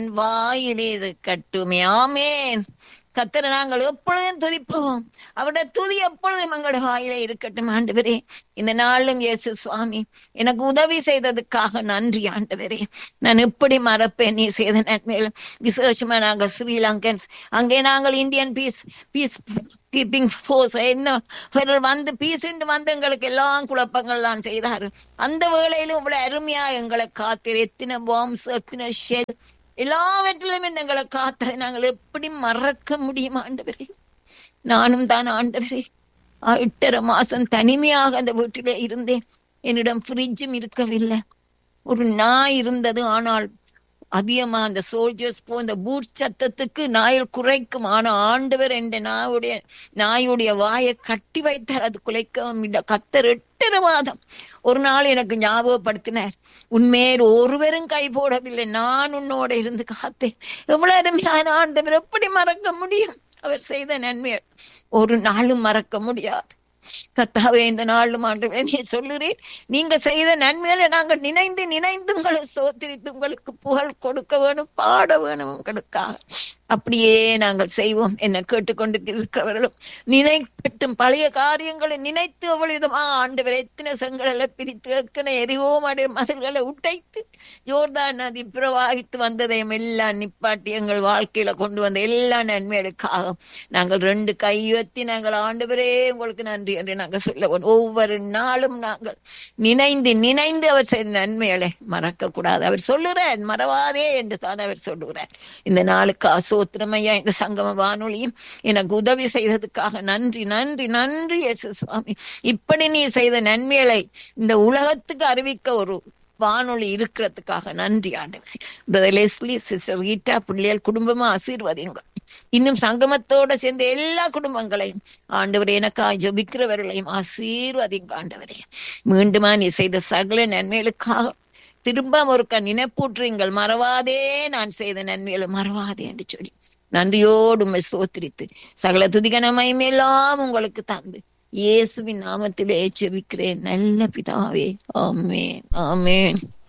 வாயிலே இருக்கட்டுமே ஆமேன் கத்தரை நாங்கள் எப்பொழுதும் துதிப்போம் அவருடைய துதி எப்பொழுதும் எங்களுடைய வாயிலே இருக்கட்டும் ஆண்டவரே இந்த நாளும் இயேசு சுவாமி எனக்கு உதவி செய்ததுக்காக நன்றி ஆண்டவரே நான் எப்படி மறப்பேன் நீ செய்த நன்மையிலும் விசேஷமா நாங்க ஸ்ரீலங்கன்ஸ் அங்கே நாங்கள் Indian peace peacekeeping force என்ன இவர்கள் வந்து பீசுண்டு வந்து எங்களுக்கு எல்லாம் குழப்பங்கள் தான் செய்தாரு அந்த வேளையிலும் இவ்வளவு அருமையா எங்களை காத்திரு எத்தனை பாம்ஸ் எத்தனை ஷெல் எல்லாவற்றிலும் இந்த எங்களை காத்ததை நாங்கள் எப்படி மறக்க முடியும் ஆண்டவரே நானும் தான் ஆண்டவரே எட்டரை மாசம் தனிமையாக அந்த வீட்டிலே இருந்தேன் என்னிடம் ஃப்ரிட்ஜும் இருக்கவில்லை ஒரு நாய் இருந்தது ஆனால் அதிகமா அந்த சோல்ஜர்ஸ் போ அந்த பூட் சத்தத்துக்கு நாயில் குறைக்கும் ஆனா ஆண்டவர் என்ற நாயுடைய நாயுடைய வாயை கட்டி வைத்தார் அது குலைக்கவும் இல்லை கத்தர் எட்டரை மாதம் ஒரு நாள் எனக்கு ஞாபகப்படுத்தினார் உண்மையில் ஒருவரும் கை போடவில்லை நான் உன்னோட இருந்து காத்தேன் எவ்வளவு அருமையான ஆண்டவர் எப்படி மறக்க முடியும் அவர் செய்த நன்மை ஒரு நாளும் மறக்க முடியாது கத்தாவே இந்த நாளும் ஆண்டவரே நீ சொல்லுறேன் நீங்க செய்த நன்மையில நாங்கள் நினைந்து நினைந்து உங்களை சோத்திரித்து உங்களுக்கு புகழ் கொடுக்க வேணும் பாட வேணும் உங்களுக்காக அப்படியே நாங்கள் செய்வோம் என்ன கேட்டுக்கொண்டு இருக்கிறவர்களும் நினைக்கட்டும் பழைய காரியங்களை நினைத்து அவ்வளவு விதமா ஆண்டவர் எத்தனை செங்கடலை பிரித்து எத்தனை எரிவோம் அடைய மதில்களை உடைத்து ஜோர்தான் நதி பிரவாகித்து வந்ததையும் எல்லாம் நிப்பாட்டி எங்கள் வாழ்க்கையில கொண்டு வந்த எல்லா நன்மைகளுக்காக நாங்கள் ரெண்டு கையெத்தி நாங்கள் ஆண்டவரே உங்களுக்கு நன்றி என்று நாங்கள் சொல்ல ஒவ்வொரு நாளும் நாங்கள் நினைந்து நினைந்து அவர் செய்த நன்மைகளை மறக்க கூடாது அவர் சொல்லுறார் மறவாதே என்று தான் அவர் சொல்லுகிறார் இந்த நாளுக்கு அசோத்திரமையா இந்த சங்கம வானொலியும் எனக்கு உதவி செய்ததுக்காக நன்றி நன்றி நன்றி இயேசு சுவாமி இப்படி நீர் செய்த நன்மைகளை இந்த உலகத்துக்கு அறிவிக்க ஒரு வானொலி இருக்கிறதுக்காக நன்றி ஆண்டவர் பிரதர் லெஸ்லி சிஸ்டர் கீட்டா பிள்ளைகள் குடும்பமா ஆசீர்வதிங்க இன்னும் சங்கமத்தோட சேர்ந்த எல்லா குடும்பங்களையும் ஆண்டவர் எனக்காய் ஜபிக்கிறவர்களையும் ஆசீர்வதிங்க ஆண்டவரே மீண்டுமா நீ செய்த சகல நன்மைகளுக்காக திரும்ப ஒருக்க நினைப்பூற்றுங்கள் மறவாதே நான் செய்த நன்மைகளை மறவாதே என்று சொல்லி நன்றியோடு உண்மை சோத்திரித்து சகல துதிகனமையும் எல்லாம் உங்களுக்கு தந்து இயேசுவின் நாமத்திலே ஜெபிக்கிறேன் நல்ல பிதாவே ஆமேன் ஆமேன்